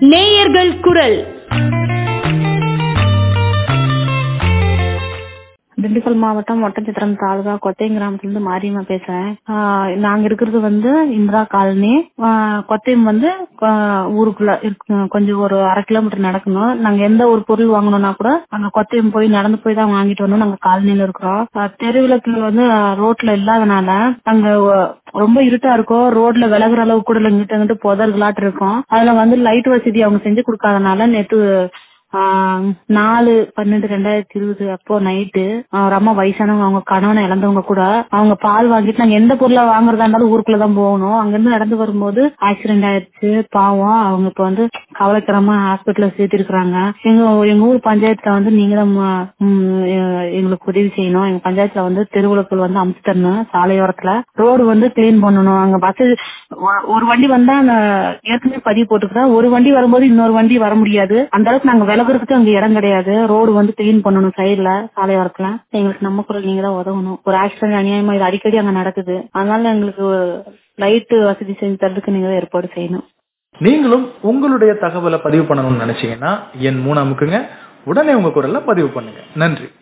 நேயர்கள் குரல் திண்டுக்கல் மாவட்டம் ஒட்டச்சித்திரம் தாலுகா கொத்தையம் கிராமத்துல மாரியம்மா பேசுறேன் ஆஹ் நாங்க இருக்கிறது வந்து இந்திரா காலனி ஆஹ் கொத்தையம் வந்து ஆஹ் ஊருக்குள்ள இருக்கு கொஞ்சம் ஒரு அரை கிலோமீட்டர் நடக்கணும் நாங்க எந்த ஒரு பொருள் வாங்கணும்னா கூட அங்க கொத்தையம் போய் நடந்து போய் தான் வாங்கிட்டு வரணும் நாங்க காலனில இருக்கிறோம் ஆஹ் தெருவிளக்கு வந்து ரோட்ல இல்லாதனால அங்க ஒ- ரொம்ப இருட்டா இருக்கும் ரோட்ல விலகுற அளவு கூட இல்ல இங்கிட்ட அங்கிட்டு புதர்களாட்டு இருக்கும் அதுல வந்து லைட் வசதி அவங்க செஞ்சு கொடுக்காதனால நேத்து ஆஹ் நாலு பன்னெண்டு ரெண்டாயிரத்தி இருபது அப்போ நைட்டு ஒரு அம்மா வயசானவங்க அவங்க கணவனை இழந்தவங்க கூட அவங்க பால் வாங்கிட்டு நாங்க எந்த பொருளை வாங்குறதா இருந்தாலும் ஊருக்குள்ளதான் போகணும் அங்கிருந்து நடந்து வரும்போது ஆக்சிடென்ட் ஆயிடுச்சு பாவம் அவங்க இப்ப வந்து கவலைக்கிடமா ஹாஸ்பிட்டல்ல சேர்த்திருக்கிறாங்க எங்க எங்க ஊர் பஞ்சாயத்துல வந்து நீங்க தான் ம- ம், எ- எங்களுக்கு உதவி செய்யணும் எங்க பஞ்சாயத்துல வந்து தெருவிளக்குகள் வந்து அமைச்சு தரணும் சாலையோரத்துல ரோடு வந்து கிளீன் பண்ணணும் அங்க பஸ் ஒரு வண்டி வந்தா அந்த ஏற்கனவே பதிவு போட்டுக்கிறோம் ஒரு வண்டி வரும்போது இன்னொரு வண்டி வர முடியாது அந்த அளவுக்கு நாங்க விலகுறதுக்கு அங்க இடம் கிடையாது ரோடு வந்து கிளீன் பண்ணணும் சைடுல சாலையோரத்துல எங்களுக்கு நம்ம குரல் நீங்க தான் உதவணும் ஒரு ஆக்சிடென்ட் அநியாயமா இது அடிக்கடி அங்க நடக்குது அதனால எங்களுக்கு லைட் வசதி செஞ்சு தரதுக்கு நீங்க தான் ஏற்பாடு செய்யணும் நீங்களும் உங்களுடைய தகவலை பதிவு பண்ணணும்னு நினைச்சீங்கன்னா என் மூணு அமுக்குங்க உடனே உங்க குரல்ல பதிவு பண்ணுங்க நன்றி